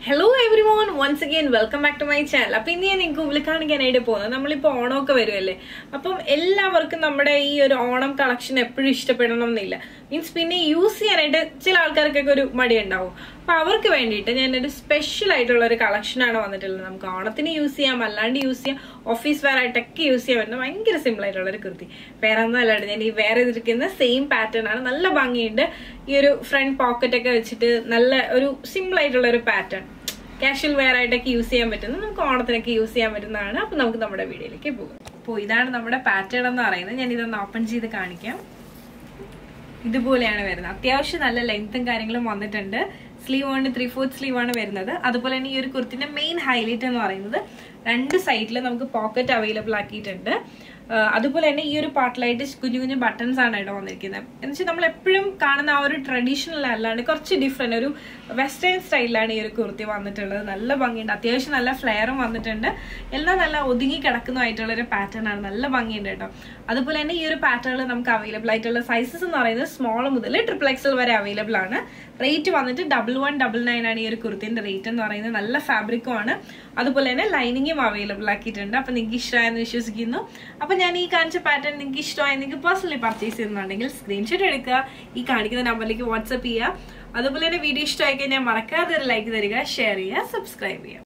hello everyone once again welcome back to my channel അപ്പൊ ഇന്ന് ഞാൻ നിങ്ങൾക്ക് മുമ്പിൽ കാണിക്കാനായിട്ട് പോകുന്നത് നമ്മളിപ്പോ ഓണമൊക്കെ വരുമല്ലേ അപ്പം എല്ലാവർക്കും നമ്മുടെ ഈ ഒരു ഓണം കളക്ഷൻ എപ്പോഴും ഇഷ്ടപ്പെടണം എന്നില്ല മീൻസ് പിന്നെ യൂസ് ചെയ്യാനായിട്ട് ചില ആൾക്കാർക്കൊക്കെ ഒരു മടി ഉണ്ടാവും അപ്പൊ അവർക്ക് വേണ്ടിയിട്ട് ഞാനൊരു സ്പെഷ്യൽ ആയിട്ടുള്ള ഒരു കളക്ഷനാണ് വന്നിട്ടുള്ളത് നമുക്ക് ഓണത്തിന് യൂസ് ചെയ്യാം അല്ലാണ്ട് യൂസ് ചെയ്യാം ഓഫീസ് വെയർ ആയിട്ടൊക്കെ യൂസ് ചെയ്യാൻ പറ്റുന്ന ഭയങ്കര സിമ്പിൾ ആയിട്ടുള്ള ഒരു കുർത്തി വേറെ ഒന്നും അല്ലാണ്ട് ഞാൻ ഈ വേറെ ഇതിരിക്കുന്ന സെയിം പാറ്റേൺ ആണ് നല്ല ഭംഗിയുണ്ട് ഈ ഒരു ഫ്രണ്ട് പോക്കറ്റ് ഒക്കെ വെച്ചിട്ട് നല്ല ഒരു സിമ്പിൾ ആയിട്ടുള്ള ഒരു പാറ്റേൺ കാഷ്വൽ വെയർ ആയിട്ടൊക്കെ യൂസ് ചെയ്യാൻ പറ്റുന്നത് നമുക്ക് ഓണത്തിനൊക്കെ യൂസ് ചെയ്യാൻ പറ്റുന്നതാണ് അപ്പൊ നമുക്ക് നമ്മുടെ വീഡിയോയിലേക്ക് പോകും അപ്പോൾ ഇതാണ് നമ്മുടെ പാറ്റേൺ എന്ന് പറയുന്നത് ഞാൻ ഇതൊന്ന് ഓപ്പൺ ചെയ്ത് കാണിക്കാം ഇതുപോലെയാണ് വരുന്നത് അത്യാവശ്യം നല്ല ലെങ്ത്തും കാര്യങ്ങളും വന്നിട്ടുണ്ട് സ്ലീവ് കൊണ്ട് ത്രീ ഫോർത്ത് സ്ലീവ് ആണ് വരുന്നത് അതുപോലെ തന്നെ ഈ ഒരു കുർത്തിന്റെ മെയിൻ ഹൈലൈറ്റ് എന്ന് പറയുന്നത് രണ്ട് സൈഡിൽ നമുക്ക് പോക്കറ്റ് അവൈലബിൾ ആക്കിയിട്ടുണ്ട് അതുപോലെ തന്നെ ഈ ഒരു പാർട്ടിലായിട്ട് കുഞ്ഞു കുഞ്ഞു ബട്ടൺസ് ആണ് കേട്ടോ വന്നിരിക്കുന്നത് എന്ന് വെച്ചാൽ നമ്മൾ എപ്പോഴും കാണുന്ന ആ ഒരു ട്രഡീഷണൽ അല്ലാണ്ട് കുറച്ച് ഡിഫറെന്റ് ഒരു വെസ്റ്റേൺ സ്റ്റൈലിലാണ് ഈ ഒരു കുർത്തി വന്നിട്ടുള്ളത് നല്ല ഭംഗിയുണ്ട് അത്യാവശ്യം നല്ല ഫ്ലെയറും വന്നിട്ടുണ്ട് എല്ലാം നല്ല ഒതുങ്ങി കിടക്കുന്നതായിട്ടുള്ള ഒരു പാറ്റേൺ ആണ് നല്ല ഭംഗിയുണ്ട് കേട്ടോ അതുപോലെ തന്നെ ഈ ഒരു പാറ്റേണിൽ നമുക്ക് അവൈലബിൾ ആയിട്ടുള്ള സൈസസ് എന്ന് പറയുന്നത് സ്മോൾ മുതൽ ട്രിപ്പിൾ എക്സൽ വരെ അവൈലബിൾ ആണ് റേറ്റ് വന്നിട്ട് ഡബിൾ വൺ ഡബിൾ നയൻ ആണ് ഈ ഒരു കുർത്തിന്റെ റേറ്റ് എന്ന് പറയുന്നത് നല്ല ഫാബ്രിക്കും ആണ് അതുപോലെ തന്നെ ലൈനിങ്ങും അവൈലബിൾ ആക്കിയിട്ടുണ്ട് അപ്പൊ നിങ്ങൾക്ക് ഇഷ്ടമായെന്ന് വിശ്വസിക്കുന്നു അപ്പൊ ഞാൻ ഈ കാണിച്ച പാറ്റേൺ നിങ്ങൾക്ക് ഇഷ്ടമായി നിങ്ങൾക്ക് പേഴ്സണലി പർച്ചേസ് ചെയ്യുന്നുണ്ടെങ്കിൽ സ്ക്രീൻഷോട്ട് എടുക്കുക ഈ കാണിക്കുന്ന നമ്പറിലേക്ക് വാട്സപ്പ് ചെയ്യുക അതുപോലെ തന്നെ വീഡിയോ ഇഷ്ടമായി കഴിഞ്ഞാൽ മറക്കാതെ ഒരു ലൈക്ക് തരിക ഷെയർ ചെയ്യുക സബ്സ്ക്രൈബ് ചെയ്യുക